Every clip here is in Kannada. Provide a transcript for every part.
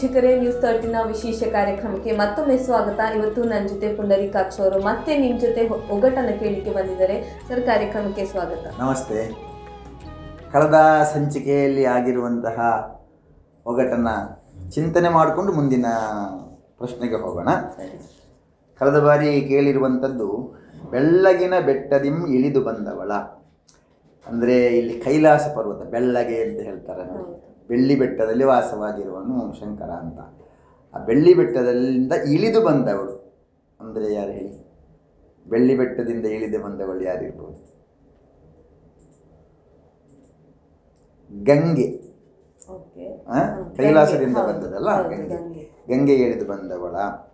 ವೀಕ್ಷಕರೇ ನ್ಯೂಸ್ ತರ್ಟಿನ ವಿಶೇಷ ಕಾರ್ಯಕ್ರಮಕ್ಕೆ ಮತ್ತೊಮ್ಮೆ ಸ್ವಾಗತ ಇವತ್ತು ನನ್ನ ಜೊತೆ ಪುಂಡರೀಕಾಕ್ಷ ಅವರು ಮತ್ತೆ ನಿಮ್ಮ ಜೊತೆ ಹೊ- ಒಗ್ಗಟ್ಟನ್ನು ಕೇಳಲಿಕ್ಕೆ ಬಂದಿದ್ದಾರೆ ಸರ್ ಕಾರ್ಯಕ್ರಮಕ್ಕೆ ಸ್ವಾಗತ ನಮಸ್ತೆ ಕಳೆದ ಸಂಚಿಕೆಯಲ್ಲಿ ಆಗಿರುವಂತಹ ಒಗಟನ್ನು ಚಿಂತನೆ ಮಾಡಿಕೊಂಡು ಮುಂದಿನ ಪ್ರಶ್ನೆಗೆ ಹೋಗೋಣ ಸರಿ ಕಳೆದ ಬಾರಿ ಕೇಳಿರುವಂಥದ್ದು ಬೆಳ್ಳಗಿನ ಬೆಟ್ಟದಿಂ ಇಳಿದು ಬಂದವಳ ಅಂದರೆ ಇಲ್ಲಿ ಕೈಲಾಸ ಪರ್ವತ ಬೆಳ್ಳಗೆ ಅಂತ ಹೇಳ್ತಾರೆ ನೋಡಿ ಹೌದು. ಬೆಳ್ಳಿ ಬೆಟ್ಟದಲ್ಲಿ ವಾಸವಾಗಿರುವನು ಶಂಕರ ಅಂತ ಆ ಬೆಳ್ಳಿ ಬೆಟ್ಟದಲ್ಲಿಂದ ಇಳಿದು ಬಂದವಳು ಅಂದರೆ ಯಾರು ಹೇಳಿ ಬೆಳ್ಳಿ ಬೆಟ್ಟದಿಂದ ಇಳಿದು ಬಂದವಳು ಯಾರಿರ್ಬೋದು ಗಂಗೆ ಓಕೆ ಆ? ಕೈಲಾಸದಿಂದ ಬಂದದಲ್ಲ ಗಂಗೆ ಗಂಗೆ ಗಂಗೆ ಇಳಿದು ಬಂದವಳ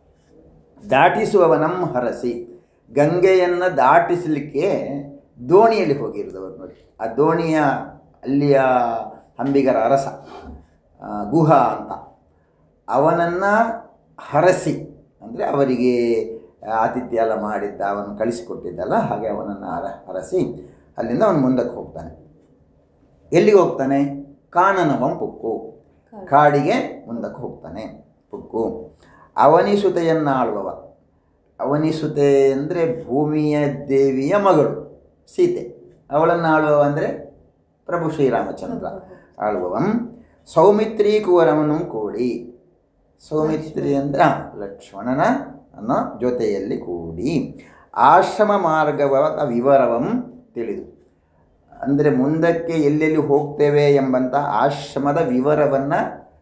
ದಾಟಿಸುವವನಂ ಹರಸಿ ಗಂಗೆಯನ್ನು ದಾಟಿಸಲಿಕ್ಕೆ ದೋಣಿಯಲ್ಲಿ ಹೋಗಿರೋದವರು ನೋಡಿ ಆ ದೋಣಿಯ ಅಲ್ಲಿಯ ಅಂಬಿಗರ ಅರಸ ಆ, ಗುಹ ಅಂತ ಅವನನ್ನು ಹರಸಿ ಅಂದರೆ ಅವರಿಗೆ ಆತಿಥ್ಯ ಎಲ್ಲ ಮಾಡಿದ್ದ ಅವನು ಕಳಿಸಿಕೊಟ್ಟಿದ್ದಲ್ಲ ಹಾಗೆ ಅವನನ್ನು ಹರ ಹರಸಿ ಅಲ್ಲಿಂದ ಅವನು ಮುಂದಕ್ಕೆ ಹೋಗ್ತಾನೆ ಎಲ್ಲಿಗೆ ಹೋಗ್ತಾನೆ ಕಾನನವಂ ಪುಕ್ಕು ಕಾಡಿಗೆ ಮುಂದಕ್ಕೆ ಹೋಗ್ತಾನೆ ಪುಕ್ಕು ಅವನಿಸುತೆಯನ್ನಾಳುವವ ಅವನಿಸುತೆ ಅಂದರೆ ಭೂಮಿಯ ದೇವಿಯ ಮಗಳು ಸೀತೆ ಅವಳನ್ನು ಆಳುವವ ಅಂದರೆ ಪ್ರಭು ಶ್ರೀರಾಮಚಂದ್ರ ಆಳುವವಂ ಸೌಮಿತ್ರಿ ಕುವರವನು ಕೂಡಿ ಸೌಮಿತ್ರಿ ಅಂದರೆ ಆ, ಲಕ್ಷ್ಮಣನ ಅನ್ನೋ ಜೊತೆಯಲ್ಲಿ ಕೂಡಿ ಆಶ್ರಮ ಮಾರ್ಗವ ವಿವರವಂ ತಿಳಿದು ಅಂದರೆ ಮುಂದಕ್ಕೆ ಎಲ್ಲೆಲ್ಲಿ ಹೋಗ್ತೇವೆ ಎಂಬಂಥ ಆಶ್ರಮದ ವಿವರವನ್ನು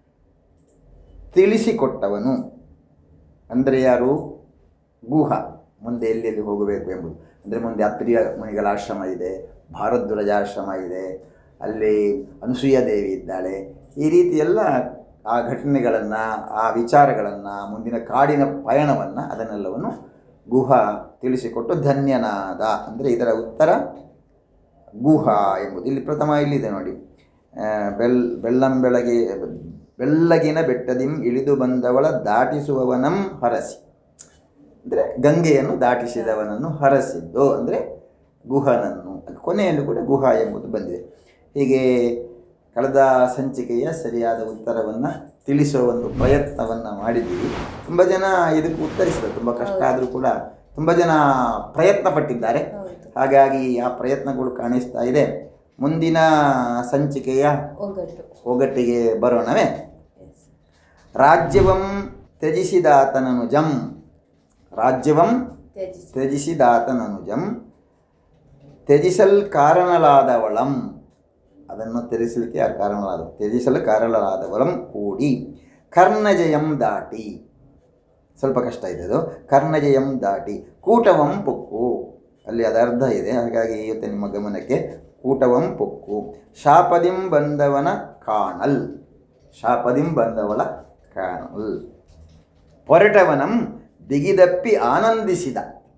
ತಿಳಿಸಿಕೊಟ್ಟವನು ಅಂದರೆ ಯಾರು ಗುಹ ಮುಂದೆ ಎಲ್ಲೆಲ್ಲಿ ಹೋಗಬೇಕು ಎಂಬುದು ಅಂದರೆ ಮುಂದೆ ಅತ್ರಿಯ ಮುನಿಗಳ ಆಶ್ರಮ ಇದೆ ಭಾರದ್ವಾಜ ಆಶ್ರಮ ಇದೆ ಅಲ್ಲಿ ಅನಸೂಯ ದೇವಿ ಇದ್ದಾಳೆ ಈ ರೀತಿ ಎಲ್ಲ ಆ ಘಟನೆಗಳನ್ನು ಆ ವಿಚಾರಗಳನ್ನು ಮುಂದಿನ ಕಾಡಿನ ಪಯಣವನ್ನು ಅದನ್ನೆಲ್ಲವನ್ನು ಗುಹ ತಿಳಿಸಿಕೊಟ್ಟು ಧನ್ಯನಾದ ಅಂದರೆ ಇದರ ಉತ್ತರ ಗುಹ ಎಂಬುದು ಇಲ್ಲಿ ಪ್ರಥಮ ಇಲ್ಲಿದೆ ನೋಡಿ ಆ, ಬೆಲ್ ಬೆಳ್ಳಂಬೆಳಗ್ಗೆ ಬೆಳ್ಳಗಿನ ಬೆಟ್ಟದಿಂ ಇಳಿದು ಬಂದವಳ ದಾಟಿಸುವವನಂ ಹರಸಿ ಅಂದರೆ ಗಂಗೆಯನ್ನು ದಾಟಿಸಿದವನನ್ನು ಹರಸಿದ್ದು ಅಂದರೆ ಗುಹನನ್ನು ಕೊನೆಯಲ್ಲೂ ಕೂಡ ಗುಹ ಎಂಬುದು ಬಂದಿದೆ ಹೀಗೆ ಕಳೆದ ಸಂಚಿಕೆಯ ಸರಿಯಾದ ಉತ್ತರವನ್ನು ತಿಳಿಸುವ ಒಂದು ಪ್ರಯತ್ನವನ್ನು ಮಾಡಿದ್ದೀವಿ ತುಂಬ ಜನ ಇದಕ್ಕೆ ಉತ್ತರಿಸಿದರು ತುಂಬ ಕಷ್ಟ ಆದರೂ ಕೂಡ ತುಂಬ ಜನ ಪ್ರಯತ್ನ ಪಟ್ಟಿದ್ದಾರೆ ಹೌದು ಹಾಗಾಗಿ ಆ ಪ್ರಯತ್ನಗಳು ಕಾಣಿಸ್ತಾ ಇದೆ ಮುಂದಿನ ಸಂಚಿಕೆಯ ಒಗ್ಗಟ್ಟು ಒಗಟ್ಟಿಗೆ ಬರೋಣವೇ ಎಸ್ ರಾಜ್ಯವಂ ತ್ಯಜಿಸಿದಾತನನುಜಂ ರಾಜ್ಯವಂ ತ್ಯಜಿಸಿ ತ್ಯಜಿಸಿದಾತನನುಜಂ ತ್ಯಜಿಸಲ್ ಕಾರಣಲಾದವಳಂ ಅದನ್ನು ತ್ಯಜಿಸಲಿಕ್ಕೆ ಯಾರು ಕಾರಣಲಾದ ತ್ಯಜಿಸಲು ಕಾರಣಲಾದವಳಂ ಕೂಡಿ ಕರ್ಣಜಯಂ ದಾಟಿ ಸ್ವಲ್ಪ ಕಷ್ಟ ಇದೆ ಅದು ಕರ್ಣಜಯಂ ದಾಟಿ ಕೂಟವಂ ಪೊಕ್ಕು ಅಲ್ಲಿ ಅದು ಅರ್ಧ ಇದೆ ಹಾಗಾಗಿ ಇವತ್ತು ನಿಮ್ಮ ಗಮನಕ್ಕೆ ಕೂಟವಂ ಪೊಕ್ಕು ಶಾಪದಿಂ ಬಂದವನ ಕಾಣಲ್ ಶಾಪದಿಂ ಬಂದವಳ ಕಾಣಲ್ ಹೊರಟವನಂ ಬಿಗಿದಪ್ಪಿ ಆನಂದಿಸಿದ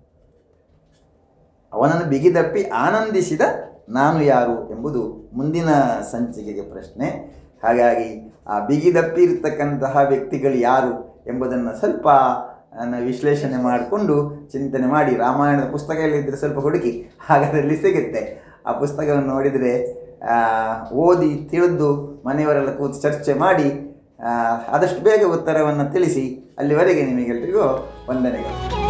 ಅವನನ್ನು ಬಿಗಿದಪ್ಪಿ ಆನಂದಿಸಿದ ನಾನು ಯಾರು ಎಂಬುದು ಮುಂದಿನ ಸಂಚಿಕೆಗೆ ಪ್ರಶ್ನೆ ಹಾಗಾಗಿ ಆ ಬಿಗಿದಪ್ಪಿ ಇರತಕ್ಕಂತಹ ವ್ಯಕ್ತಿಗಳು ಯಾರು ಎಂಬುದನ್ನು ಸ್ವಲ್ಪ ಅನ್ನ ವಿಶ್ಲೇಷಣೆ ಮಾಡಿಕೊಂಡು ಚಿಂತನೆ ಮಾಡಿ ರಾಮಾಯಣದ ಪುಸ್ತಕ ಎಲ್ಲಿದ್ದರೆ ಸ್ವಲ್ಪ ಹುಡುಕಿ ಹಾಗಾದಲ್ಲಿ ಸಿಗುತ್ತೆ ಆ ಪುಸ್ತಕವನ್ನು ನೋಡಿದರೆ ಆ, ಓದಿ ತಿಳಿದು ಮನೆಯವರೆಲ್ಲ ಕೂತು ಚರ್ಚೆ ಮಾಡಿ ಆ, ಆದಷ್ಟು ಬೇಗ ಉತ್ತರವನ್ನು ತಿಳಿಸಿ ಅಲ್ಲಿವರೆಗೆ ನಿಮಗೆಲ್ಲರಿಗೂ ವಂದನೆಗಳು